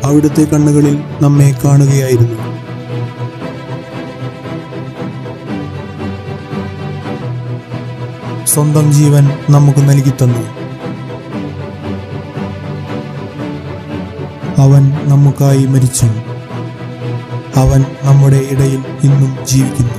അവിടുത്തെ കണ്ണുകളിൽ നമ്മെ കാണുകയായിരുന്നു സ്വന്തം ജീവൻ നമുക്ക് നൽകി തന്നു അവൻ നമുക്കായി മരിച്ചു അവൻ നമ്മുടെ ഇടയിൽ ഇന്നും ജീവിക്കുന്നു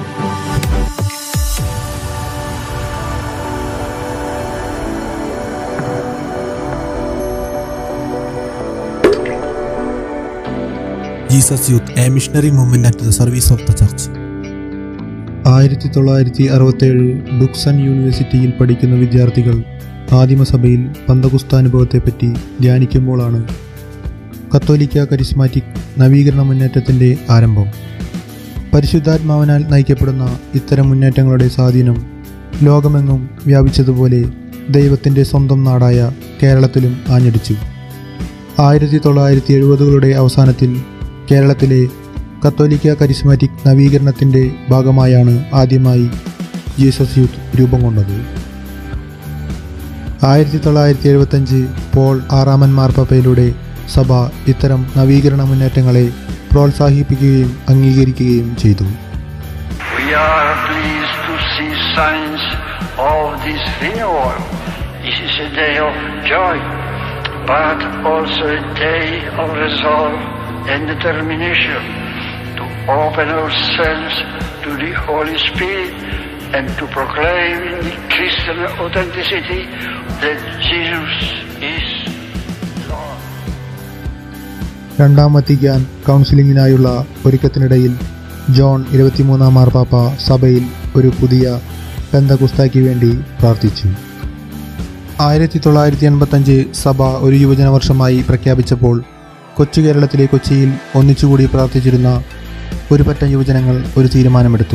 Jesus youth A missionary movement at the service of the church ആയിരത്തി തൊള്ളായിരത്തി അറുപത്തേഴ് ഡുക്സൺ യൂണിവേഴ്സിറ്റിയിൽ പഠിക്കുന്ന വിദ്യാർത്ഥികൾ ആദിമസഭയിൽ പന്തകുസ്താനുഭവത്തെപ്പറ്റി ധ്യാനിക്കുമ്പോഴാണ് കത്തോലിക്ക കരിസ്മാറ്റിക് നവീകരണ മുന്നേറ്റത്തിൻ്റെ ആരംഭം പരിശുദ്ധാത്മാവിനാൽ നയിക്കപ്പെടുന്ന ഇത്തരം മുന്നേറ്റങ്ങളുടെ സ്വാധീനം ലോകമെങ്ങും വ്യാപിച്ചതുപോലെ ദൈവത്തിൻ്റെ സ്വന്തം നാടായ കേരളത്തിലും ആഞ്ഞടിച്ചു ആയിരത്തി തൊള്ളായിരത്തി എഴുപതുകളുടെ അവസാനത്തിൽ കേരളത്തിലെ കത്തോലിക്ക കരിസ്മാറ്റിക് നവീകരണത്തിൻ്റെ ഭാഗമായാണ് ആദ്യമായി ജീസസ് യൂത്ത് രൂപം കൊണ്ടത് ആയിരത്തി തൊള്ളായിരത്തി എഴുപത്തഞ്ച് പോൾ ആറാമൻ മാർപ്പാപ്പയിലൂടെ സഭ ഇത്തരം നവീകരണ മുന്നേറ്റങ്ങളെ പ്രോത്സാഹിപ്പിക്കുകയും അംഗീകരിക്കുകയും ചെയ്തു We are pleased to see signs of this renewal. This is a day of joy, but also a day of resolve and determination to open ourselves to the Holy Spirit and to proclaim in the Christian authenticity that Jesus is Lord. രണ്ടാം Vatican കൗൺസിലിങ്ങിനായുള്ള ഒരുക്കത്തിനിടയിൽ John ഇരുപത്തിമൂന്നാം മാർപ്പാപ്പ സഭയിൽ ഒരു പുതിയ ബന്ധകുസ്താക്ക് വേണ്ടി പ്രാർത്ഥിച്ചു ആയിരത്തി തൊള്ളായിരത്തി എൺപത്തഞ്ച് സഭ ഒരു യുവജന വർഷമായി പ്രഖ്യാപിച്ചപ്പോൾ കൊച്ചു കേരളത്തിലെ കൊച്ചിയിൽ ഒന്നിച്ചുകൂടി പ്രാർത്ഥിച്ചിരുന്ന ഒരു പറ്റം യുവജനങ്ങൾ ഒരു തീരുമാനമെടുത്തു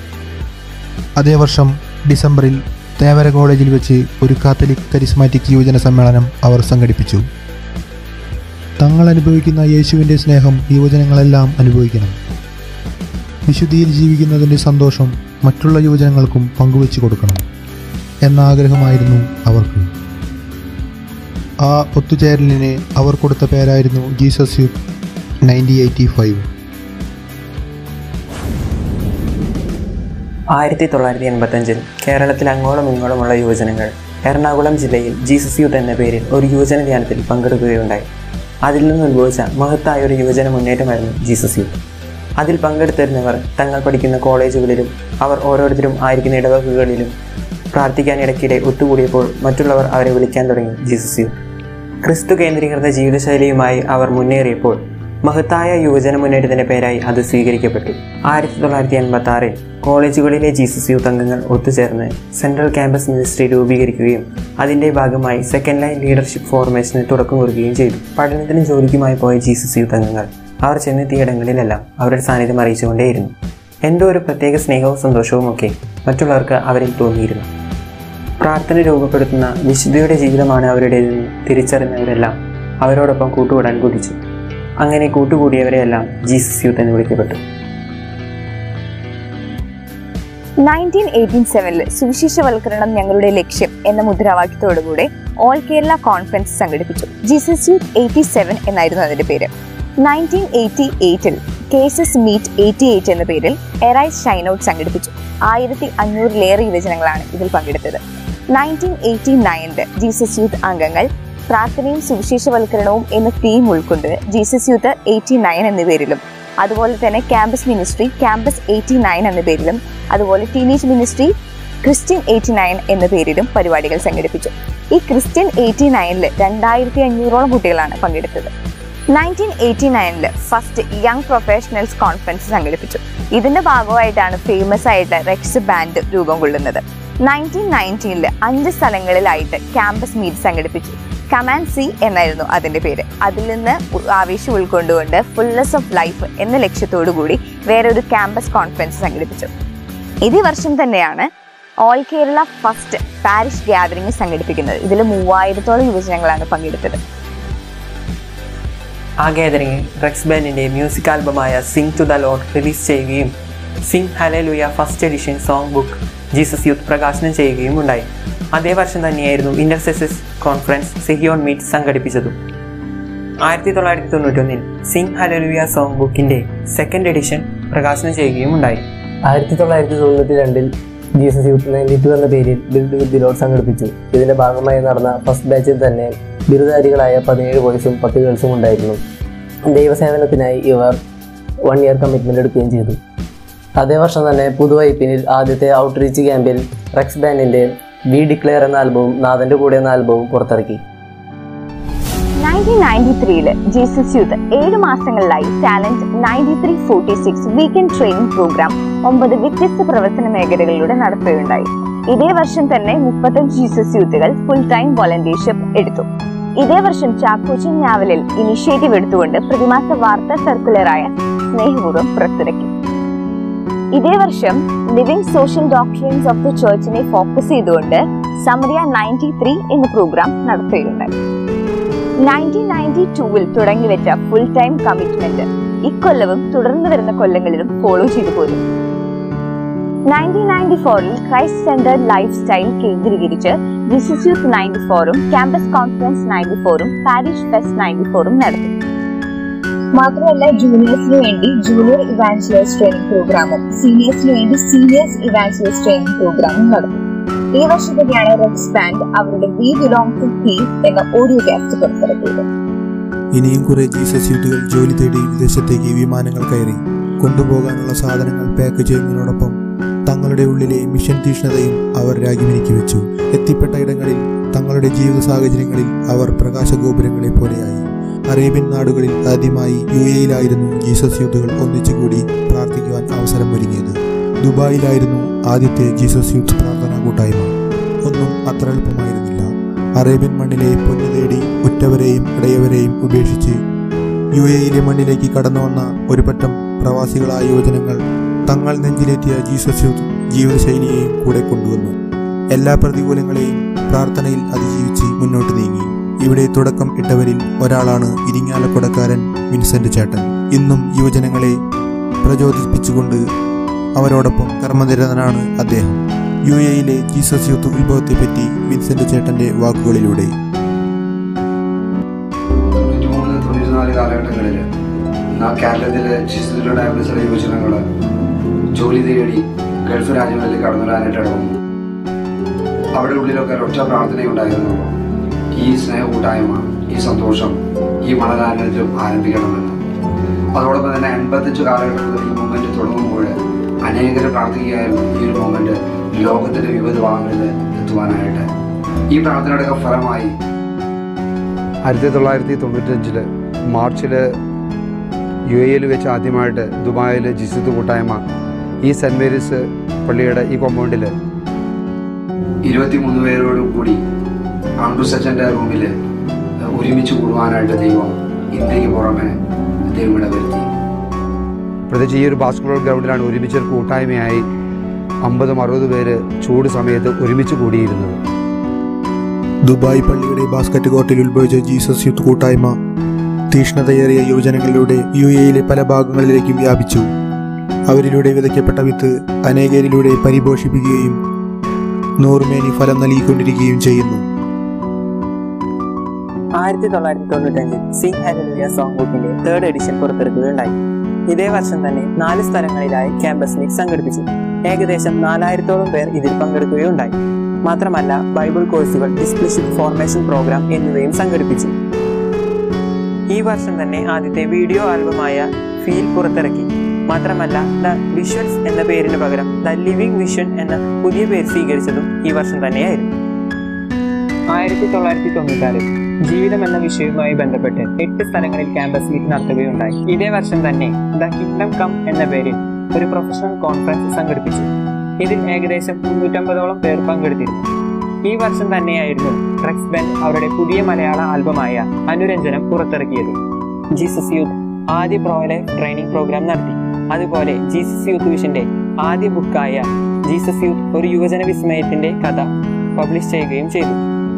അതേ വർഷം ഡിസംബറിൽ തേവര കോളേജിൽ വെച്ച് ഒരു കാത്തലിക് കരിസ്മാറ്റിക് യുവജന സമ്മേളനം അവർ സംഘടിപ്പിച്ചു തങ്ങൾ അനുഭവിക്കുന്ന യേശുവിൻ്റെ സ്നേഹം യുവജനങ്ങളെല്ലാം അനുഭവിക്കണം വിശുദ്ധിയിൽ ജീവിക്കുന്നതിൻ്റെ സന്തോഷം മറ്റുള്ള യുവജനങ്ങൾക്കും പങ്കുവെച്ചു കൊടുക്കണം എന്ന ആഗ്രഹമായിരുന്നു അവർക്ക് ആ ഒത്തുചേരലിന് അവർ കൊടുത്ത പേരായിരുന്നു Jesus youth nineteen eighty five ആയിരത്തി തൊള്ളായിരത്തി എൺപത്തഞ്ചിൽ കേരളത്തിൽ അങ്ങോളം ഇങ്ങോളമുള്ള യുവജനങ്ങൾ എറണാകുളം ജില്ലയിൽ ജീസസ് യൂത്ത് എന്ന പേരിൽ ഒരു യുവജന ധ്യാനത്തിൽ പങ്കെടുക്കുകയുണ്ടായി അതിൽ നിന്ന് ഉത്ഭവിച്ച മഹത്തായ ഒരു യുവജന മുന്നേറ്റമായിരുന്നു ജീസസ് യൂത്ത് അതിൽ പങ്കെടുത്തിരുന്നവർ തങ്ങൾ പഠിക്കുന്ന കോളേജുകളിലും അവർ ഓരോരുത്തരും ആയിരിക്കുന്ന ഇടവകകളിലും പ്രാർത്ഥിക്കാൻ ഇടയ്ക്കിടെ ഒത്തുകൂടിയപ്പോൾ മറ്റുള്ളവർ അവരെ വിളിക്കാൻ തുടങ്ങി ജീസസ് യൂത്ത് ക്രിസ്തു കേന്ദ്രീകൃത ജീവിതശൈലിയുമായി അവർ മുന്നേറിയപ്പോൾ മഹത്തായ യുവജന മുന്നേറ്റത്തിന്റെ പേരായി അത് സ്വീകരിക്കപ്പെട്ടു ആയിരത്തി തൊള്ളായിരത്തി എൺപത്തി ആറിൽ കോളേജുകളിലെ ജീസസ് യൂത്ത് അംഗങ്ങൾ ഒത്തുചേർന്ന് സെൻട്രൽ ക്യാമ്പസ് മിനിസ്ട്രി രൂപീകരിക്കുകയും അതിന്റെ ഭാഗമായി സെക്കൻഡ് ലൈൻ ലീഡർഷിപ്പ് ഫോർമേഷന് തുടക്കം കുറിക്കുകയും ചെയ്തു പഠനത്തിനും ജോലിക്കുമായി പോയ ജീസസ് യൂത്ത് അംഗങ്ങൾ അവർ ചെന്നെത്തിയ ഇടങ്ങളിലെല്ലാം അവരുടെ സാന്നിധ്യം അറിയിച്ചുകൊണ്ടേയിരുന്നു എന്തോ ഒരു പ്രത്യേക സ്നേഹവും സന്തോഷവും ഒക്കെ മറ്റുള്ളവർക്ക് അവരിൽ തോന്നിയിരുന്നു പ്രാർത്ഥന രൂപപ്പെടുത്തുന്ന വിശുദ്ധിയുടെ ജീവിതമാണ് അവരുടേതെന്ന് തിരിച്ചറിഞ്ഞവരെല്ലാം അവരോടൊപ്പം കൂട്ടുകൂടാൻ കുതിച്ചു അങ്ങനെ കൂട്ടുകൂടിയവരെയെല്ലാം ജീസസ് യൂത്ത് എന്ന് വിളിക്കപ്പെട്ടു നയൻറ്റീൻ എയ്റ്റീൻ സെവനിൽ സുവിശേഷവൽക്കരണം ഞങ്ങളുടെ ലക്ഷ്യം എന്ന മുദ്രാവാക്യത്തോടുകൂടെ ഓൾ കേരള കോൺഫറൻസ് സംഘടിപ്പിച്ചു ജീസസ് യൂത്ത് എയ്റ്റി സെവൻ എന്നായിരുന്നു അതിന്റെ പേര് നയൻറ്റീൻ എയ്റ്റി എയ്റ്റിൽ കേസസ് മീറ്റ് എയ്റ്റി എയ്റ്റ് എന്ന പേരിൽ എറൈസ് ഷൈൻ ഔട്ട് സംഘടിപ്പിച്ചു ആയിരത്തി അഞ്ഞൂറിലേറെ യുവജനങ്ങളാണ് ഇതിൽ പങ്കെടുത്തത് നയൻറ്റീൻ എയ്റ്റി നയനില് ജീസസ് യൂത്ത് അംഗങ്ങൾ പ്രാർത്ഥനയും സുവിശേഷവൽക്കരണവും എന്ന തീം ഉൾക്കൊണ്ട് ജീസസ് യൂത്ത് എയ്റ്റി നയൻ എന്ന പേരിലും അതുപോലെ തന്നെ campus ministry campus eighty nine എന്ന പേരിലും അതുപോലെ teenage ministry Christian eighty nine എന്ന പേരിലും പരിപാടികൾ സംഘടിപ്പിച്ചു ഈ ക്രിസ്ത്യൻ എയ്റ്റി നയനിൽ രണ്ടായിരത്തി അഞ്ഞൂറോളം കുട്ടികളാണ് പങ്കെടുത്തത് നയൻറ്റീൻ എയ്റ്റി നയനില് ഫസ്റ്റ് യങ് പ്രൊഫഷണൽസ് കോൺഫറൻസ് സംഘടിപ്പിച്ചു ഇതിന്റെ ഭാഗമായിട്ടാണ് ഫേമസ് ആയിട്ട് റെക്സ് ബാൻഡ് രൂപം കൊള്ളുന്നത് നയൻറ്റീൻ നയൻറ്റീനില് അഞ്ച് സ്ഥലങ്ങളിലായിട്ട് ക്യാമ്പസ് മീറ്റ് സംഘടിപ്പിച്ചു കമാൻഡ് സി എന്നായിരുന്നു അതിന്റെ പേര് അതിൽ നിന്ന് ഉ- ആവേശം ഉൾക്കൊണ്ടുകൊണ്ട് ഫുൾനെസ് ഓഫ് ലൈഫ് എന്ന ലക്ഷ്യത്തോടു കൂടി വേറെ ഒരു ക്യാമ്പസ് കോൺഫറൻസ് സംഘടിപ്പിച്ചു ഇതേ വർഷം തന്നെയാണ് all Kerala first parish gathering സംഘടിപ്പിക്കുന്നത് ഇതിൽ മൂവായിരത്തോളം യുവജനങ്ങളാണ് പങ്കെടുത്തത് ആ ഗാദറിംഗിൽ റെക്സ് ബാൻഡിന്റെ മ്യൂസിക് ആൽബമായ sing to the lord release ചെയ്യുകയും sing hallelujah first edition song book Jesus youth പ്രകാശനം ചെയ്യുകയും ഉണ്ടായി അതേ വർഷം തന്നെയായിരുന്നു ഇന്റർസെസസ് കോൺഫറൻസ് സിഹിയോൺ മീറ്റ് സംഘടിപ്പിച്ചതും ആയിരത്തി തൊള്ളായിരത്തി തൊണ്ണൂറ്റൊന്നിൽ സിംഗ് ഹലലുയ സോങ് ബുക്കിന്റെ സെക്കൻഡ് എഡിഷൻ പ്രകാശനം ചെയ്യുകയും ഉണ്ടായി ആയിരത്തി തൊള്ളായിരത്തി തൊണ്ണൂറ്റി രണ്ടിൽ ജീസസ് യൂത്ത് നയൻറ്റി ടു എന്ന പേരിൽ ബിൽഡ് വിത്ത് ലോഡ് സംഘടിപ്പിച്ചു ഇതിന്റെ ഭാഗമായി നടന്ന ഫസ്റ്റ് ബാച്ചിൽ തന്നെ ബിരുദധാരികളായ പതിനേഴ് ബോയ്സും പത്ത് ഗേൾസും ഉണ്ടായിരുന്നു ദൈവസേവനത്തിനായി ഇവർ വൺ ഇയർ കമ്മിറ്റ്മെന്റ് എടുക്കുകയും ചെയ്തു അതേ വർഷം തന്നെ പുതുവൈപ്പിനിൽ ആദ്യത്തെ ഔട്ട്റീച്ച് ക്യാമ്പിൽ റെക്സ് ബാൻഡിന്റെ വി ഡിക്ലെയർ എന്ന ആൽബവും നാഥന്റെ കൂടെ എന്ന ആൽബവും പുറത്തിറക്കി നയൻറ്റീൻ നയൻറ്റി ത്രീയില് ജീസസ് യൂത്ത് ഏഴ് മാസങ്ങളിലായി talent ninety three forty six weekend training programme ഒമ്പത് വ്യത്യസ്ത പ്രവർത്തന മേഖലകളിലൂടെ നടത്തുകയുണ്ടായി ഇതേ വർഷം തന്നെ മുപ്പത്തഞ്ച് ജീസസ് യൂത്തുകൾ ഫുൾ ടൈം വോളണ്ടിയർഷിപ്പ് എടുത്തു ഇതേ വർഷം ചാക്കോച്ചൻ ഞാവലിൽ ഇനിഷ്യേറ്റീവ് എടുത്തുകൊണ്ട് പ്രതിമാസ വാർത്താ സർക്കുലറായ സ്നേഹപൂർവ്വം പുറത്തിറക്കി ഇതേ വർഷം living social doctrines of the ചർച്ചിനെ ഫോക്കസ് ചെയ്തുകൊണ്ട് സമറിയ നയൻറ്റി ത്രീ എന്ന പ്രോഗ്രാം നടത്തുകയുണ്ടായി നയൻറ്റീൻ നയൻറ്റി ടൂവിൽ തുടങ്ങിവെച്ച ഫുൾ ടൈം കമ്മിറ്റ്മെന്റ് ഇക്കൊല്ലവും തുടർന്നു വരുന്ന കൊല്ലങ്ങളിലും ഫോളോ ചെയ്തു പോരും നയൻറ്റീൻ നയൻറ്റി ഫോറിൽ ക്രൈസ്റ്റ് സെന്റേർഡ് ലൈഫ് സ്റ്റൈൽ കേന്ദ്രീകരിച്ച് ജിസസ് യൂത്ത് നയൻറ്റി ഫോറും ക്യാമ്പസ് കോൺഫറൻസ് നയൻറ്റി ഫോറും പാരിഷ് ഫെസ്റ്റ് നയൻറ്റി ഫോറും നടത്തി മാത്രമല്ല ജൂനിയേഴ്സിന് വേണ്ടി ജൂനിയർ ഇവാഞ്ചലേഴ്സ് ട്രെയിനിങ് പ്രോഗ്രാമും സീനിയേഴ്സിന് വേണ്ടി സീനിയേഴ്സ് ഇവാഞ്ചലേഴ്സ് ട്രെയിനിങ് പ്രോഗ്രാമും നടത്തി ഈ വർഷത്തെയാണ് റെക്സ് ബാൻഡ് അവരുടെ വി ബിലോങ് ടു പീ എന്ന ഓഡിയോ കാസ്റ്റ് പുറത്തിറക്കിയത് ഇനിയും കുറെ ജീസസ് യൂത്തുകൾ ജോലി തേടി വിദേശത്തേക്ക് വിമാനങ്ങൾ കയറി കൊണ്ടുപോകാനുള്ള സാധനങ്ങൾ പാക്ക് ചെയ്യുന്നതിനോടൊപ്പം തങ്ങളുടെ ഉള്ളിലെ മിഷൻ തീഷ്ണതയും അവർ രാഗിമിനിക്ക് വെച്ചു എത്തിപ്പെട്ട ഇടങ്ങളിൽ തങ്ങളുടെ ജീവിത സാഹചര്യങ്ങളിൽ അവർ പ്രകാശഗോപുരങ്ങളെ പോലെയായി അറേബ്യൻ നാടുകളിൽ ആദ്യമായി യു എയിലായിരുന്നു ജീസസ് യൂത്തുകൾ ഒന്നിച്ചുകൂടി പ്രാർത്ഥിക്കുവാൻ അവസരം ഒരുങ്ങിയത് ദുബായിലായിരുന്നു ആദ്യത്തെ ജീസസ് യൂത്ത് പ്രാർത്ഥനാ കൂട്ടായ്മ ഒന്നും അത്ര എളുപ്പമായിരുന്നില്ല അറേബ്യൻ മണ്ണിലെ പൊന്നു തേടി ഉറ്റവരെയും ഇടയവരെയും ഉപേക്ഷിച്ച് യു എയിലെ മണ്ണിലേക്ക് കടന്നു വന്ന ഒരു പറ്റം പ്രവാസികളായ യുവജനങ്ങൾ തങ്ങൾ നെഞ്ചിലേറ്റിയ ജീസസ് യൂത്ത് ജീവിതശൈലിയെയും കൂടെ കൊണ്ടുവന്നു എല്ലാ പ്രതികൂലങ്ങളെയും പ്രാർത്ഥനയിൽ അതിജീവിച്ച് മുന്നോട്ട് നീങ്ങി ഇവിടെ തുടക്കം ഇട്ടവരിൽ ഒരാളാണ് ഇരിങ്ങാലക്കുടക്കാരൻ വിൻസെന്റ് ചേട്ടൻ ഇന്നും യുവജനങ്ങളെ പ്രചോദിപ്പിച്ചുകൊണ്ട് അവരോടൊപ്പം കർമ്മനിരതനാണ് അദ്ദേഹം യു എയിലെ ജീസസ് യൂത്ത് ഉത്ഭവത്തെപ്പറ്റി വിൻസെന്റ് ചേട്ടന്റെ വാക്കുകളിലൂടെ തൊണ്ണൂറ്റി മൂന്ന് തൊണ്ണൂറ്റി നാല് കാലഘട്ടങ്ങളിൽ കേരളത്തിലെ ശിശുക്കളുടെ അവസര യുവജനങ്ങൾ ജോലി തേടി ഗൾഫ് രാജ്യങ്ങളിൽ കടന്നു വരാനായിട്ട് ഇടവന്നു അവിടെ ഉള്ളിലൊക്കെ ഒറ്റ പ്രാർത്ഥനയുണ്ടായിരുന്നു ഈ സ്നേഹ കൂട്ടായ്മ ഈ സന്തോഷം ഈ മണലാനത്തിലും ആരംഭിക്കണമെന്ന് അതോടൊപ്പം തന്നെ എൺപത്തഞ്ച് കാലഘട്ടത്തിൽ ഈ മൂവ്മെന്റ് തുടങ്ങുമ്പോൾ അനേകർ പ്രാർത്ഥിക്കുകയായിരുന്നു ഈ ഒരു മൂവ്മെന്റ് ലോകത്തിന്റെ വിവിധ ഭാഗങ്ങളിൽ എത്തുവാനായിട്ട് ഈ പ്രാർത്ഥനയുടെ ഫലമായി ആയിരത്തി തൊള്ളായിരത്തി തൊണ്ണൂറ്റഞ്ചില് മാർച്ചിൽ യു എയിൽ വെച്ച് ആദ്യമായിട്ട് ദുബായിൽ ജിസിത്ത് കൂട്ടായ്മ ഈ സെൻറ് മേരീസ് പള്ളിയുടെ ഈ കോമ്പൗണ്ടിൽ ഇരുപത്തിമൂന്ന് പേരോട് കൂടി ആംഡ്രൂസ് അച്ഛൻ്റെ റൂമിൽ ഒരുമിച്ച് കൂടുവാനായിട്ട് ദൈവം ഇന്ത്യക്ക് പുറമെ ദൈവം ഇടവരുത്തി പ്രത്യേകിച്ച് ഈ ഒരു ബാസ്കറ്റ്ബോൾ ഗ്രൗണ്ടിലാണ് ഒരുമിച്ച് ഒരു കൂട്ടായ്മയായി അമ്പതും അറുപത് പേര് ചൂട് സമയത്ത് ഒരുമിച്ച് കൂടിയിരുന്നത് ദുബായ് പള്ളിയുടെ ബാസ്കറ്റ് കോർട്ടിൽ ഉത്ഭവിച്ച ജീസസ് യൂത്ത് കൂട്ടായ്മ തീഷ്ണതയേറിയ യുവജനങ്ങളിലൂടെ യു എയിലെ പല ഭാഗങ്ങളിലേക്കും വ്യാപിച്ചു അവരിലൂടെ വിതയ്ക്കപ്പെട്ട വിത്ത് അനേകരിലൂടെ പരിപോഷിപ്പിക്കുകയും നൂറുമേനി ഫലം നൽകിക്കൊണ്ടിരിക്കുകയും ചെയ്യുന്നു ആയിരത്തി തൊള്ളായിരത്തി തൊണ്ണൂറ്റഞ്ചിൽ സിംഗ് ഹലലുയ സോങ് ബുക്കിന്റെ തേർഡ് എഡിഷൻ പുറത്തിറക്കുകയുണ്ടായി ഇതേ വർഷം തന്നെ നാല് സ്ഥലങ്ങളിലായി ക്യാമ്പസ് മീറ്റ് സംഘടിപ്പിച്ചു ഏകദേശം നാലായിരത്തോളം പേർ ഇതിൽ പങ്കെടുക്കുകയുണ്ടായി മാത്രമല്ല ബൈബിൾ കോഴ്സുകൾ ഡിസ്പ്ലിഷിപ്പ് ഫോർമേഷൻ പ്രോഗ്രാം എന്നിവയും സംഘടിപ്പിച്ചു ഈ വർഷം തന്നെ ആദ്യത്തെ വീഡിയോ ആൽബമായ ഫീൽ പുറത്തിറക്കി മാത്രമല്ല ദ വിഷ്വൽസ് എന്ന പേരിന് പകരം ദ ലിവിംഗ് വിഷൻ എന്ന പുതിയ പേര് സ്വീകരിച്ചതും ഈ വർഷം തന്നെയായിരുന്നു ആയിരത്തി തൊള്ളായിരത്തി തൊണ്ണൂറ്റാറിൽ ജീവിതം എന്ന വിഷയവുമായി ബന്ധപ്പെട്ട് എട്ട് സ്ഥലങ്ങളിൽ ക്യാമ്പസ് മീറ്റ് നടത്തുകയുണ്ടായി ഇതേ വർഷം തന്നെ ദ കിങ്ഡം കം എന്ന പേരിൽ ഒരു പ്രൊഫഷണൽ കോൺഫറൻസ് സംഘടിപ്പിച്ചു ഇതിൽ ഏകദേശം മുന്നൂറ്റമ്പതോളം പേർ പങ്കെടുത്തിരുന്നു ഈ വർഷം തന്നെയായിരുന്നു ട്രക്സ് ബാൻഡ് അവരുടെ പുതിയ മലയാള ആൽബമായ അനുരഞ്ജനം പുറത്തിറക്കിയത് ജീസസ് യൂത്ത് ആദ്യ പ്രോ ലൈഫ് ട്രെയിനിങ് പ്രോഗ്രാം നടത്തി അതുപോലെ ജീസസ് യൂത്ത് വിഷന്റെ ആദ്യ ബുക്കായ ജീസസ് യൂത്ത് ഒരു യുവജന വിസ്മയത്തിന്റെ കഥ പബ്ലിഷ് ചെയ്യുകയും ചെയ്തു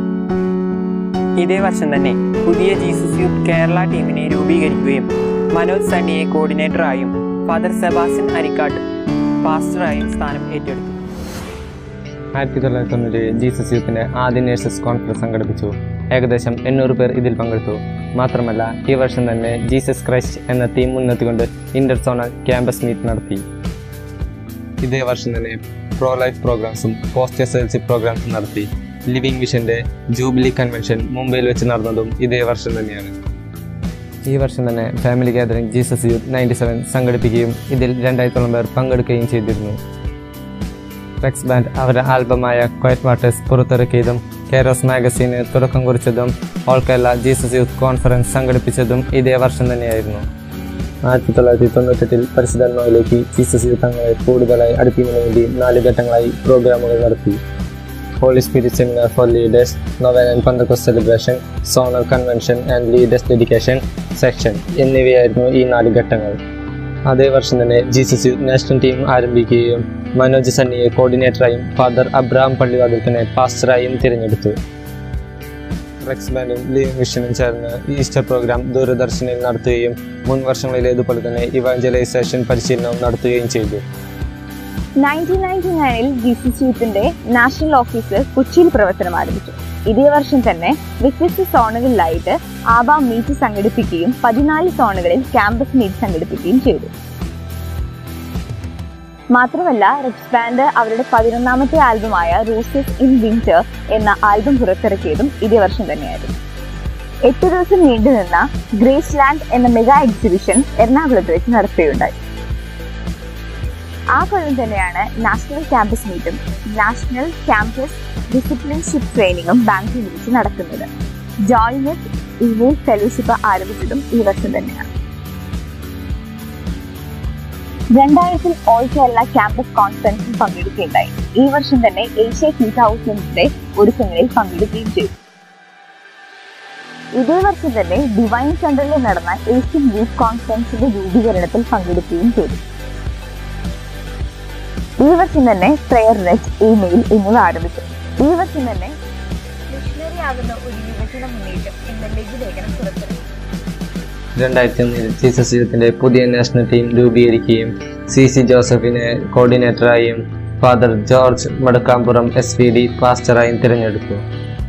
ഇതേ വർഷം തന്നെ പുതിയ ജീസസ് യൂത്ത് കേരള ടീമിനെ രൂപീകരിക്കുകയും മനോജ് സണ്ണിയെ കോർഡിനേറ്ററായും ഫാദർ സെബാസ്റ്റ്യൻ അരിക്കാട്ട് പാസ്റ്ററായും സ്ഥാനം ഏറ്റെടുത്തു ആയിരത്തി തൊള്ളായിരത്തി തൊണ്ണൂറ്റി ജീസസ് യൂത്തിൻ്റെ ആദ്യ നേഴ്സസ് കോൺഫറൻസ് സംഘടിപ്പിച്ചു ഏകദേശം എണ്ണൂറ് പേർ ഇതിൽ പങ്കെടുത്തു മാത്രമല്ല ഈ വർഷം തന്നെ ജീസസ് ക്രൈസ്റ്റ് എന്ന തീം മുൻനിർത്തിക്കൊണ്ട് ഇന്റർ സോണൽ ക്യാമ്പസ് മീറ്റ് നടത്തി ഇതേ വർഷം തന്നെ പ്രോ ലൈഫ് പ്രോഗ്രാംസും പോസ്റ്റ് എസ് എൽ സി പ്രോഗ്രാംസും നടത്തി ലിവിംഗ് വിഷന്റെ ജൂബിലി കൺവെൻഷൻ മുംബൈയിൽ വെച്ച് നടന്നതും ഇതേ വർഷം തന്നെയാണ് ഈ വർഷം തന്നെ family gathering Jesus youth ninety seven സംഘടിപ്പിക്കുകയും ഇതിൽ രണ്ടായിരത്തോളം പേർ പങ്കെടുക്കുകയും ചെയ്തിരുന്നു റെക്സ് ബാൻഡ് അവരുടെ ആൽബമായ ക്വയറ്റ് വാട്ടേഴ്സ് പുറത്തിറക്കിയതും കേരോസ് മാഗസീന് തുടക്കം കുറിച്ചതും all Kerala Jesus youth conference സംഘടിപ്പിച്ചതും ഇതേ വർഷം തന്നെയായിരുന്നു ആയിരത്തി തൊള്ളായിരത്തി തൊണ്ണൂറ്റെട്ടിൽ പരിശുദ്ധ നോയിലേക്ക് ജീസസ് യൂത്ത് അംഗങ്ങളെ കൂടുതലായി അടുപ്പിക്കുന്നതിന് വേണ്ടി നാല് ഘട്ടങ്ങളായി പ്രോഗ്രാമുകൾ നടത്തി holy spirit seminar for leaders novena and Pentecost celebration zonal convention and leaders dedication section എന്നിവയായിരുന്നു ഈ നാല് ഘട്ടങ്ങൾ അതേ വർഷം തന്നെ ജീസസ് യൂത്ത് നാഷണൽ ടീം ആരംഭിക്കുകയും മനോജ് സണ്ണിയെ കോർഡിനേറ്ററായും ഫാദർ അബ്രഹാം പള്ളിവാതിൽക്കനെ പാസ്റ്ററായും തിരഞ്ഞെടുത്തു റെക്സ് ബാൻഡും ലീവിംഗ് മിഷനും ചേർന്ന് ഈസ്റ്റർ പ്രോഗ്രാം ദൂരദർശനിൽ നടത്തുകയും മുൻ വർഷങ്ങളിലേതുപോലെ തന്നെ ഇവാഞ്ചലൈസേഷൻ പരിശീലനവും നടത്തുകയും ചെയ്തു നയൻറ്റീൻ നയൻറ്റി നയനിൽ ജീസസ് യൂത്തിന്റെ നാഷണൽ ഓഫീസ് കൊച്ചിയിൽ പ്രവർത്തനം ആരംഭിച്ചു ഇതേ വർഷം തന്നെ വ്യത്യസ്ത സോണുകളിലായിട്ട് ആബ മീറ്റ് സംഘടിപ്പിക്കുകയും പതിനാല് സോണുകളിൽ ക്യാമ്പസ് മീറ്റ് സംഘടിപ്പിക്കുകയും ചെയ്തു മാത്രമല്ല റെക്സ് ബാൻഡ് അവരുടെ പതിനൊന്നാമത്തെ ആൽബമായ റൂസസ് ഇൻ വിന്റർ എന്ന ആൽബം പുറത്തിറക്കിയതും ഇതേ വർഷം തന്നെയായിരുന്നു എട്ട് ദിവസം നീണ്ടുനിന്ന ഗ്രേസ് ലാൻഡ് എന്ന മെഗാ എക്സിബിഷൻ എറണാകുളത്ത് വെച്ച് നടത്തുകയുണ്ടായി ആ കൊല്ലം തന്നെയാണ് നാഷണൽ ക്യാമ്പസ് മീറ്റും നാഷണൽ ക്യാമ്പസ് ഡിസിപ്ലിൻഷിപ്പ് ട്രെയിനിങ്ങും ബാംഗ്ലൂരിൽ വെച്ച് നടക്കുന്നത് ജോയിനസ് ഇമെയിൽ ഫെലോഷിപ്പ് ആരംഭിച്ചതും ഈ വർഷം തന്നെയാണ് രണ്ടായിരത്തിൽ ഓൾ കേരള ക്യാമ്പസ് കോൺഫറൻസിൽ പങ്കെടുക്കുകയുണ്ടായി ഈ വർഷം തന്നെ ഏഷ്യ ടൂ തൗസൻഡിന്റെ ഒരുക്കങ്ങളിൽ പങ്കെടുക്കുകയും ചെയ്തു ഇതേ വർഷം തന്നെ ഡിവൈൻ സെന്ററിൽ നടന്ന ഏഷ്യൻ യൂത്ത് കോൺഫറൻസിന്റെ രൂപീകരണത്തിൽ പങ്കെടുക്കുകയും ചെയ്തു ഈ വർഷം തന്നെ പ്രെയർ നെറ്റ് ഇമെയിൽ എന്നിവ ആരംഭിച്ചു ഈ വർഷം തന്നെ മിഷണറി ആകുന്ന ഒരു യുവജന മുന്നേറ്റം എന്ന ലഘുലേഖനം പുറത്തിറക്കി രണ്ടായിരത്തി ഒന്നിൽ ജീസസ് യൂത്തിന്റെ പുതിയ നാഷണൽ ടീം രൂപീകരിക്കുകയും സി സി ജോസഫിനെ കോർഡിനേറ്ററായും father George Madakkampuram S P D പാസ്റ്ററായും തിരഞ്ഞെടുത്തു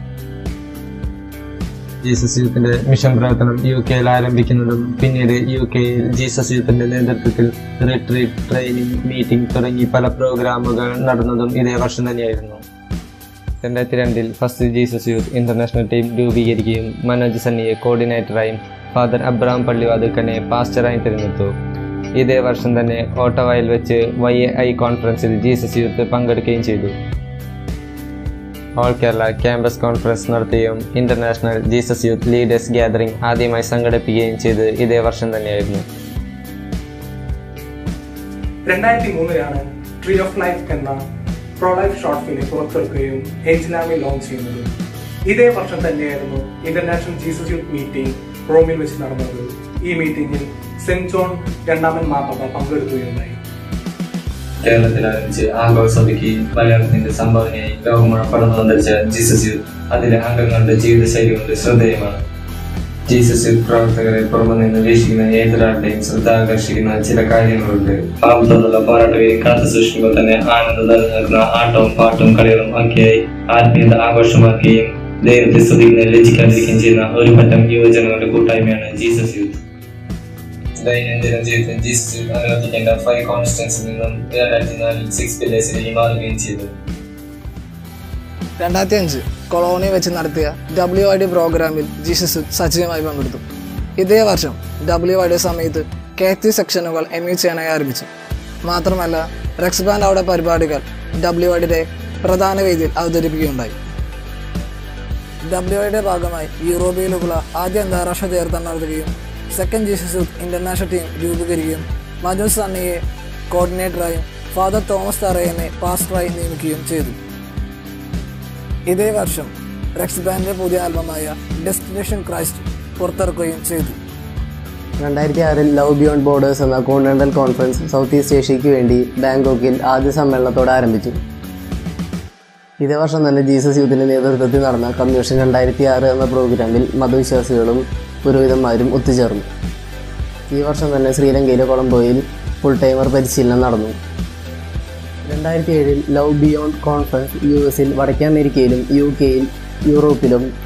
ജീസസ് യൂത്തിന്റെ മിഷൻ പ്രവർത്തനം യു കെയിൽ ആരംഭിക്കുന്നതും പിന്നീട് യു കെയിൽ ജീസസ് യൂത്തിന്റെ നേതൃത്വത്തിൽ റിട്രീറ്റ് ട്രെയിനിങ് മീറ്റിംഗ് തുടങ്ങി പല പ്രോഗ്രാമുകൾ നടന്നതും ഇതേ വർഷം തന്നെയായിരുന്നു രണ്ടായിരത്തി രണ്ടിൽ first Jesus youth international team രൂപീകരിക്കുകയും മനോജ് സണ്ണിയെ കോർഡിനേറ്ററായും ഫാദർ അബ്രഹാം പള്ളിവാതുക്കനെ പാസ്റ്ററായും തിരഞ്ഞെടുത്തു ഇതേ വർഷം തന്നെ ഓട്ടോവയിൽ വെച്ച് വൈ എ ഐ കോൺഫറൻസിൽ ജീസസ് യൂത്ത് പങ്കെടുക്കുകയും ചെയ്തു ഓൾ കേരള ക്യാമ്പസ് കോൺഫറൻസ് നടത്തുകയും international Jesus youth leaders gathering ആദ്യമായി സംഘടിപ്പിക്കുകയും ചെയ്ത് ഇതേ വർഷം തന്നെയായിരുന്നു രണ്ടായിരത്തി മൂന്നിലാണ് ട്രീ ഓഫ് ലൈഫ് എന്ന പ്രോ ലൈഫ് ഷോർട്ട് ഫിലിം പുറത്തിറക്കുകയും ഏഞ്ചലാമി ലോഞ്ച് ചെയ്യുന്നത് ഇതേ വർഷം തന്നെയായിരുന്നു ഇന്റർനാഷണൽ ജീസസ് യൂത്ത് മീറ്റിംഗ് റോമിൽ വെച്ച് നടന്നത് ഈ മീറ്റിംഗിൽ സെന്റ് ജോൺ രണ്ടാമൻ മാപ്പ പങ്കെടുക്കുകയുണ്ടായി കേരളത്തിൽ ആരംഭിച്ച് ആഘോഷസഭയ്ക്ക് മലയാളത്തിന്റെ സംഭാവനയായി ലോകമുഴ പടർന്നു വന്നിച്ച ജീസസ് യൂത്ത് അതിലെ അംഗങ്ങളുടെ ജീവിതശൈലി കൊണ്ട് ശ്രദ്ധേയമാണ് ജീസസ് യൂത്ത് പ്രവർത്തകരെ പുറമെ നിന്ന് വീക്ഷിക്കുന്ന ഏതൊരാളുടെയും ശ്രദ്ധ ആകർഷിക്കുന്ന ചില കാര്യങ്ങളുണ്ട് പാപത്തോടുള്ള പോരാട്ടവും കാത്തു സൂക്ഷിക്കുമ്പോൾ തന്നെ ആനന്ദം നിലനിൽക്കുന്ന ആട്ടവും പാട്ടും കളികളും ഒക്കെയായി ആത്മീയത ആഘോഷമാക്കുകയും ദൈവത്തെ സ്തുതിക്കുന്ന ലജിക്കാതിരിക്കുകയും ചെയ്യുന്ന ഒരു പറ്റം യുവജനങ്ങളുടെ കൂട്ടായ്മയാണ് ജീസസ് യൂത്ത് ദൈനംദിന ജീവിതത്തിൽ ജീസസ് യൂത്ത് അനുവർത്തിക്കേണ്ട ഫൈവ് കോൺസ്റ്റൻസിൽ നിന്നും രണ്ടായിരത്തി നാലിൽ സിക്സ് പില്ലേഴ്സിലേക്ക് മാറുകയും ചെയ്തു രണ്ടായിരത്തി അഞ്ച് കൊളോണി വെച്ച് നടത്തിയ ഡബ്ല്യു ഐ ഡി പ്രോഗ്രാമിൽ ജീസസ് സജീവമായി പങ്കെടുത്തു ഇതേ വർഷം ഡബ്ല്യു ഐ ഡി സമയത്ത് കെ ടി സെക്ഷനുകൾ എം ഇ ചെയ്യാനായി ആരംഭിച്ചു മാത്രമല്ല റെക്സ് ബാൻഡ് അവിടെ പരിപാടികൾ ഡബ്ല്യു ഐഡിയുടെ പ്രധാന വേദിയിൽ അവതരിപ്പിക്കുകയുണ്ടായി ഡബ്ല്യു ഐയുടെ ഭാഗമായി യൂറോപ്പിലുള്ള ആദ്യ അന്താരാഷ്ട്ര തീർത്ഥം നടത്തുകയും second Jesus youth international team രൂപീകരിക്കുകയും മജോസ് സണ്ണിയെ കോർഡിനേറ്ററായും ഫാദർ തോമസ് തറയനെ പാസ്റ്ററായി നിയമിക്കുകയും ചെയ്തു ഇതേ വർഷം റെക്സ് ബാൻഡിന്റെ പുതിയ ആൽബമായ ഡെസ്റ്റിനേഷൻ ക്രൈസ്റ്റ് പുറത്തിറക്കുകയും ചെയ്തു രണ്ടായിരത്തി ആറിൽ ലവ് ബിയോണ്ട് ബോർഡേഴ്സ് എന്ന കോണ്ടിനെന്റൽ കോൺഫറൻസ് സൗത്ത് ഈസ്റ്റ് ഏഷ്യയ്ക്ക് വേണ്ടി ബാങ്കോക്കിൽ ആദ്യ സമ്മേളനത്തോടെ ആരംഭിച്ചു ഇതേ വർഷം തന്നെ ജീസസ് യൂത്തിൻ്റെ നേതൃത്വത്തിൽ നടന്ന കമ്മീഷൻ രണ്ടായിരത്തി ആറ് എന്ന പ്രോഗ്രാമിൽ മതവിശ്വാസികളും പുരോഹിതന്മാരും ഒത്തുചേർന്നു ഈ വർഷം തന്നെ ശ്രീലങ്കയിലെ കൊളംബോയിൽ ഫുൾ ടൈമർ പരിശീലനം നടന്നു രണ്ടായിരത്തി ഏഴിൽ ലവ് ബിയോണ്ട് കോൺഫറൻസ് യു എസിൽ വടക്കേ അമേരിക്കയിലും യു കെയിൽ യൂറോപ്പിലും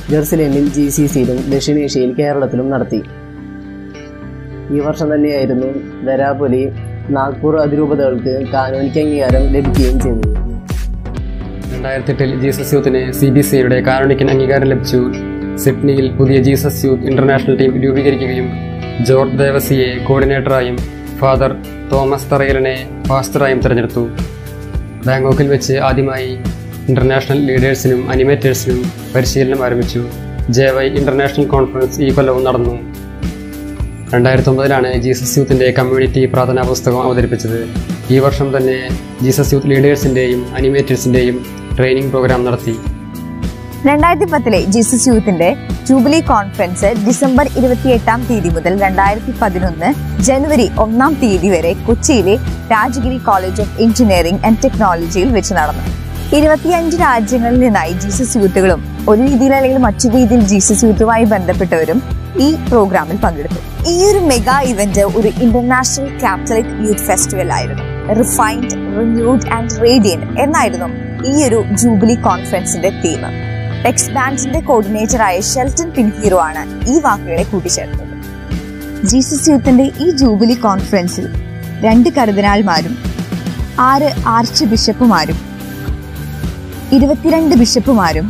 ജെറുസലേമിൽ ജി സി സിയിലും ദക്ഷിണേഷ്യയിൽ കേരളത്തിലും നടത്തി ഈ വർഷം തന്നെയായിരുന്നു ധരാപുലി നാഗ്പൂർ അതിരൂപതകൾക്ക് കാനോനിക്ക് അംഗീകാരം ലഭിക്കുകയും ചെയ്തത് രണ്ടായിരത്തി എട്ടിൽ ജീസസ് യൂത്തിന് സി ബി സി ഐയുടെ കാനോനിക്കൻ അംഗീകാരം ലഭിച്ചു സിഡ്നിയിൽ പുതിയ ജീസസ് യൂത്ത് ഇന്റർനാഷണൽ ടീം രൂപീകരിക്കുകയും ജോർജ് ദേവസിയെ കോർഡിനേറ്ററായും ഫാദർ തോമസ് തറയലിനെ പാസ്റ്ററായും തിരഞ്ഞെടുത്തു ബാങ്കോക്കിൽ വെച്ച് ആദ്യമായി ഇന്റർനാഷണൽ ലീഡേഴ്സിനും അനിമേറ്റേഴ്സിനും പരിശീലനം ആരംഭിച്ചു ജെ വൈ ഇന്റർനാഷണൽ കോൺഫറൻസ് ഈ കൊല്ലവും നടന്നു രണ്ടായിരത്തി ഒമ്പതിലാണ് ജീസസ് യൂത്തിൻ്റെ കമ്മ്യൂണിറ്റി പ്രാർത്ഥനാ പുസ്തകം അവതരിപ്പിച്ചത് ഈ വർഷം തന്നെ ജീസസ് യൂത്ത് ലീഡേഴ്സിൻ്റെയും അനിമേറ്റേഴ്സിൻ്റെയും ട്രെയിനിങ് പ്രോഗ്രാം നടത്തി രണ്ടായിരത്തി പത്തിലെ ജീസസ് യൂത്തിന്റെ ജൂബിലി കോൺഫറൻസ് ഡിസംബർ ഇരുപത്തിയെട്ടാം തീയതി മുതൽ രണ്ടായിരത്തി പതിനൊന്ന് ജനുവരി ഒന്നാം തീയതി വരെ കൊച്ചിയിലെ Rajagiri college of engineering and ടെക്നോളജിയിൽ വെച്ച് നടന്നു ഇരുപത്തിയഞ്ച് രാജ്യങ്ങളിൽ നിന്നായി ജീസസ് യൂത്തുകളും ഒരു രീതിയിൽ അല്ലെങ്കിൽ മറ്റു രീതിയിൽ ജീസസ് യൂത്തുമായി ബന്ധപ്പെട്ടവരും ഈ പ്രോഗ്രാമിൽ പങ്കെടുത്തു ഈ ഒരു മെഗാ ഇവന്റ് ഒരു ഇന്റർനാഷണൽ കാത്തലിക് യൂത്ത് ഫെസ്റ്റിവൽ ആയിരുന്നു റിഫൈൻഡ് റിന്യൂഡ് ആൻഡ് റേഡിയൻ എന്നായിരുന്നു ഈ ഒരു ജൂബിലി കോൺഫറൻസിന്റെ തീം ടെക്സ് ബാൻഡിന്റെ കോർഡിനേറ്ററായ ഷെൽട്ടൺ പിൻഹീറോ ആണ് ഈ വാക്കുകളെ കൂട്ടിച്ചേർത്തത് ജീസസ് യൂത്തിന്റെ ഈ ജൂബിലി കോൺഫറൻസിൽ രണ്ട് കർദിനാൾമാരും ആറ് ആർച്ച് ബിഷപ്പുമാരും ഇരുപത്തിരണ്ട് ബിഷപ്പുമാരും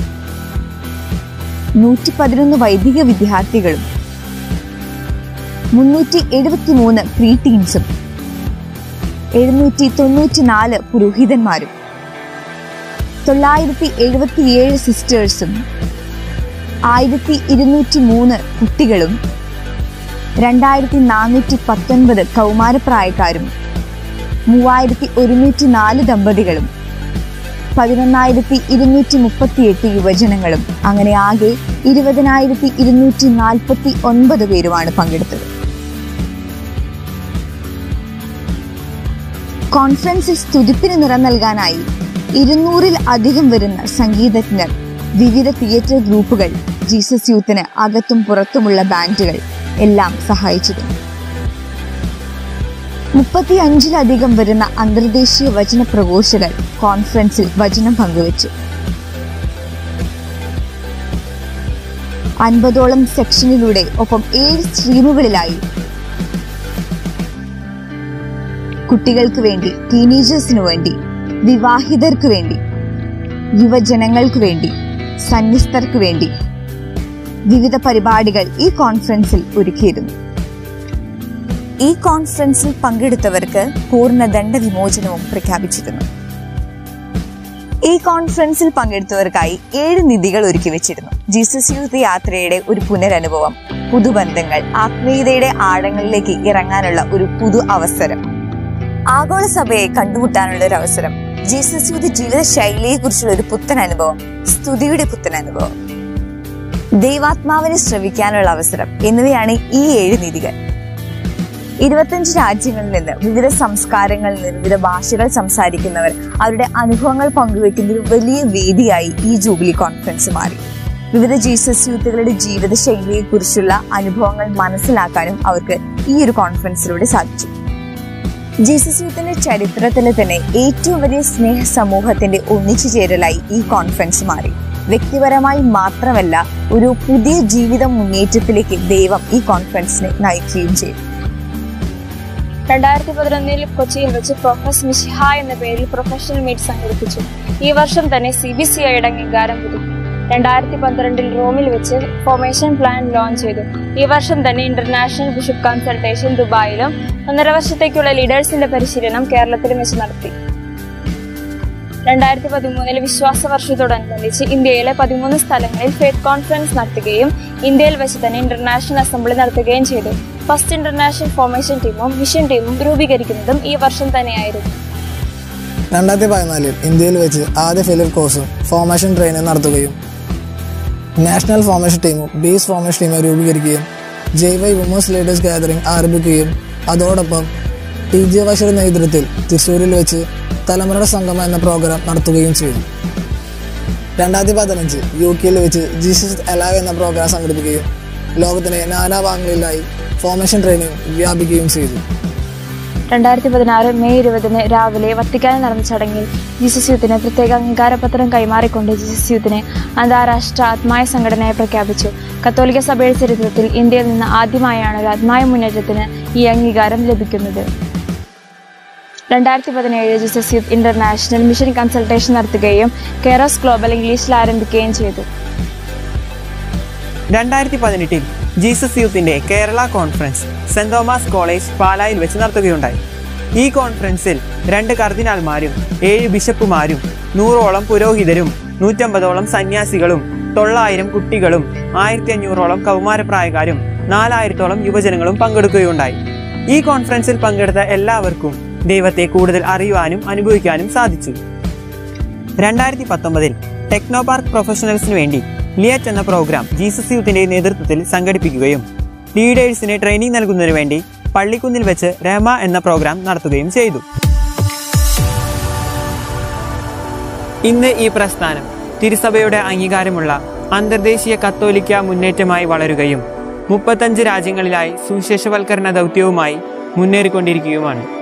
നൂറ്റി പതിനൊന്ന് വൈദിക വിദ്യാർത്ഥികളും മുന്നൂറ്റി എഴുപത്തി മൂന്ന് പ്രീ ടീൻസും എഴുന്നൂറ്റി തൊണ്ണൂറ്റി നാല് പുരോഹിതന്മാരും തൊള്ളായിരത്തി എഴുപത്തിയേഴ് സിസ്റ്റേഴ്സും ആയിരത്തി ഇരുന്നൂറ്റി മൂന്ന് കുട്ടികളും രണ്ടായിരത്തി നാനൂറ്റി പത്തൊൻപത് കൗമാരപ്രായക്കാരും മൂവായിരത്തി ഒരുന്നൂറ്റി നാല് ദമ്പതികളും പതിനൊന്നായിരത്തി ഇരുന്നൂറ്റി മുപ്പത്തിയെട്ട് യുവജനങ്ങളും അങ്ങനെ ആകെ ഇരുപതിനായിരത്തി ഇരുന്നൂറ്റി നാൽപ്പത്തി ഒൻപത് പേരുമാണ് പങ്കെടുത്തത് കോൺഫറൻസിൽ സ്തുതിപ്പിന് നിറം നൽകാനായി ഇരുന്നൂറിൽ അധികം വരുന്ന സംഗീതജ്ഞർ വിവിധ തിയേറ്റർ ഗ്രൂപ്പുകൾ ജീസസ് യൂത്തിന് അകത്തും പുറത്തുമുള്ള ബാൻഡുകൾ എല്ലാം സഹായിച്ചിരുന്നു മുപ്പത്തി അഞ്ചിലധികം വരുന്ന അന്തർദേശീയ വചന പ്രഘോഷകർ കോൺഫറൻസിൽ വചനം പങ്കുവച്ചു അൻപതോളം സെക്ഷനിലൂടെ ഒപ്പം ഏഴ് സ്ട്രീമുകളിലായി കുട്ടികൾക്ക് വേണ്ടി ടീനേജേഴ്സിനു വേണ്ടി വിവാഹിതർക്ക് വേണ്ടി യുവജനങ്ങൾക്ക് വേണ്ടി സന്യസ്തർക്ക് വേണ്ടി വിവിധ പരിപാടികൾ ഈ കോൺഫറൻസിൽ ഒരുക്കിയിരുന്നു ഈ കോൺഫറൻസിൽ പങ്കെടുത്തവർക്ക് പൂർണ്ണ ദണ്ഡവിമോചനവും പ്രഖ്യാപിച്ചിരുന്നു ഈ കോൺഫറൻസിൽ പങ്കെടുത്തവർക്കായി ഏഴ് നിധികൾ ഒരുക്കി വെച്ചിരുന്നു ജീസസ് യൂത്ത് യാത്രയുടെ ഒരു പുനരനുഭവം പുതുബന്ധങ്ങൾ ആത്മീയതയുടെ ആഴങ്ങളിലേക്ക് ഇറങ്ങാനുള്ള ഒരു പുതു അവസരം ആഗോള സഭയെ കണ്ടുമുട്ടാനുള്ള ഒരു അവസരം ജീസസ് യൂത്ത് ജീവിത ശൈലിയെ കുറിച്ചുള്ള ഒരു പുത്തൻ അനുഭവം സ്തുതിയുടെ പുത്തൻ അനുഭവം ദൈവാത്മാവിനെ ശ്രവിക്കാനുള്ള അവസരം എന്നിവയാണ് ഈ ഏഴ് നിധികൾ ഇരുപത്തഞ്ച് രാജ്യങ്ങളിൽ നിന്ന് വിവിധ സംസ്കാരങ്ങളിൽ നിന്ന് വിവിധ ഭാഷകൾ സംസാരിക്കുന്നവർ അവരുടെ അനുഭവങ്ങൾ പങ്കുവെക്കുന്ന ഒരു വലിയ വേദിയായി ഈ ജൂബിലി കോൺഫറൻസ് മാറി വിവിധ ജീസസ് യൂത്തുകളുടെ ജീവിത ശൈലിയെ കുറിച്ചുള്ള അനുഭവങ്ങൾ മനസ്സിലാക്കാനും അവർക്ക് ഈ ഒരു കോൺഫറൻസിലൂടെ സാധിച്ചു ജീസസ് യൂത്തിന്റെ ചരിത്രത്തിലെ തന്നെ ഏറ്റവും വലിയ സ്നേഹ സമൂഹത്തിന്റെ ഒന്നിച്ചു ചേരലായി ഈ കോൺഫറൻസ് മാറി വ്യക്തിപരമായി മാത്രമല്ല ഒരു പുതിയ ജീവിത മുന്നേറ്റത്തിലേക്ക് ദൈവം ഈ കോൺഫറൻസിനെ നയിക്കുകയും ചെയ്തു രണ്ടായിരത്തി പതിനൊന്നിൽ കൊച്ചിയിൽ വെച്ച് പ്രൊഫസ് മിഷിഹ എന്ന പേരിൽ പ്രൊഫഷണൽ മീറ്റ് സംഘടിപ്പിച്ചു ഈ വർഷം തന്നെ സി ബി സി ഐയുടെ അംഗീകാരം ലഭിക്കും രണ്ടായിരത്തി പന്ത്രണ്ടിൽ റോമിൽ വെച്ച് ഫോർമേഷൻ പ്ലാൻ ലോഞ്ച് ചെയ്തു ഈ വർഷം തന്നെ ഇന്റർനാഷണൽ ബിഷപ്പ് കൺസൾട്ടേഷൻ ദുബായിലും ഒന്നര വർഷത്തേക്കുള്ള ലീഡേഴ്സിന്റെ പരിശീലനം കേരളത്തിലും വെച്ച് നടത്തി രണ്ടായിരത്തി പതിമൂന്നിലെ വിശ്വാസ വർഷത്തോടനുബന്ധിച്ച് ഇന്ത്യയിലെ പതിമൂന്ന് സ്ഥലങ്ങളിൽ ഫെയ്ത്ത് കോൺഫറൻസ് നടത്തുകയും ഇന്ത്യയിൽ വെച്ച് തന്നെ ഇന്റർനാഷണൽ അസംബ്ലി നടത്തുകയും ചെയ്തു ഫസ്റ്റ് ഇന്റർനാഷണൽ ഫോർമേഷൻ ടീമും മിഷൻ ടീമും രൂപീകരിക്കുന്നതും ഈ വർഷം തന്നെയായിരുന്നു രണ്ടായിരത്തി പതിനാലിൽ ഇന്ത്യയിൽ വെച്ച് ആദ്യ ഫെലിയർ കോഴ്സും ഫോർമേഷൻ ട്രെയിനിങ് നടത്തുകയും നാഷണൽ ഫോർമേഷൻ ടീമും ബേസ് ഫോർമേഷൻ ടീമും രൂപീകരിക്കുകയും J Y women's leaders gathering ആരംഭിക്കുകയും അതോടൊപ്പം ടി ജെ വാശയുടെ നേതൃത്വത്തിൽ തൃശ്ശൂരിൽ വെച്ച് തലമുറയുടെ സംഗമം എന്ന പ്രോഗ്രാം നടത്തുകയും ചെയ്തു രണ്ടായിരത്തി പതിനഞ്ച് യു കെയിൽ വെച്ച് ജീസസ് അലാവ് എന്ന പ്രോഗ്രാം സംഘടിപ്പിക്കുകയും ലോകത്തിലെ നാനാഭാഗങ്ങളിലായി ഫോർമേഷൻ ട്രെയിനിങ് വ്യാപിക്കുകയും ചെയ്തു രണ്ടായിരത്തി പതിനാറ് മെയ് ഇരുപതിന് രാവിലെ വത്തിക്കാനിൽ നടന്ന ചടങ്ങിൽ ജീസസ് യൂത്തിന് പ്രത്യേക അംഗീകാരപത്രം കൈമാറിക്കൊണ്ട് ജീസസ് യൂത്തിനെ അന്താരാഷ്ട്ര ആത്മായ സംഘടനയായി പ്രഖ്യാപിച്ചു കത്തോലിക്ക സഭയുടെ ചരിത്രത്തിൽ ഇന്ത്യയിൽ നിന്ന് ആദ്യമായാണ് ഒരു ആത്മായ മുന്നേറ്റത്തിന് ഈ അംഗീകാരം ലഭിക്കുന്നത് രണ്ടായിരത്തി പതിനേഴ് Jesus youth international mission consultation നടത്തുകയും കെയറോസ് ഗ്ലോബൽ ഇംഗ്ലീഷിൽ ആരംഭിക്കുകയും ചെയ്തു രണ്ടായിരത്തി പതിനെട്ടിൽ ജീസസ് യൂത്തിന്റെ Kerala conference saint Thomas college പാലായിൽ വെച്ച് നടത്തുകയുണ്ടായി ഈ കോൺഫറൻസിൽ രണ്ട് കർദിനാൾമാരും ഏഴ് ബിഷപ്പുമാരും നൂറോളം പുരോഹിതരും നൂറ്റമ്പതോളം സന്യാസികളും തൊള്ളായിരം കുട്ടികളും ആയിരത്തി അഞ്ഞൂറോളം കൗമാരപ്രായക്കാരും നാലായിരത്തോളം യുവജനങ്ങളും പങ്കെടുക്കുകയുണ്ടായി ഈ കോൺഫറൻസിൽ പങ്കെടുത്ത എല്ലാവർക്കും ദൈവത്തെ കൂടുതൽ അറിയുവാനും അനുഭവിക്കാനും സാധിച്ചു രണ്ടായിരത്തി പത്തൊമ്പതിൽ ടെക്നോ പാർക്ക് പ്രൊഫഷണൽസിന് വേണ്ടി ലിയറ്റ് എന്ന പ്രോഗ്രാം ജീസസ് യൂത്തിന്റെ നേതൃത്വത്തിൽ സംഘടിപ്പിക്കുകയും ലീഡേഴ്സിന് ട്രെയിനിങ് നൽകുന്നതിന് വേണ്ടി പള്ളിക്കുന്നിൽ വെച്ച് രമ എന്ന പ്രോഗ്രാം നടത്തുകയും ചെയ്തു ഇന്ന് ഈ പ്രസ്ഥാനം തിരുസഭയുടെ അംഗീകാരമുള്ള അന്തർദേശീയ കത്തോലിക്ക മുന്നേറ്റമായി വളരുകയും മുപ്പത്തഞ്ച് രാജ്യങ്ങളിലായി സുവിശേഷവൽക്കരണ ദൗത്യവുമായി മുന്നേറിക്കൊണ്ടിരിക്കുകയുമാണ്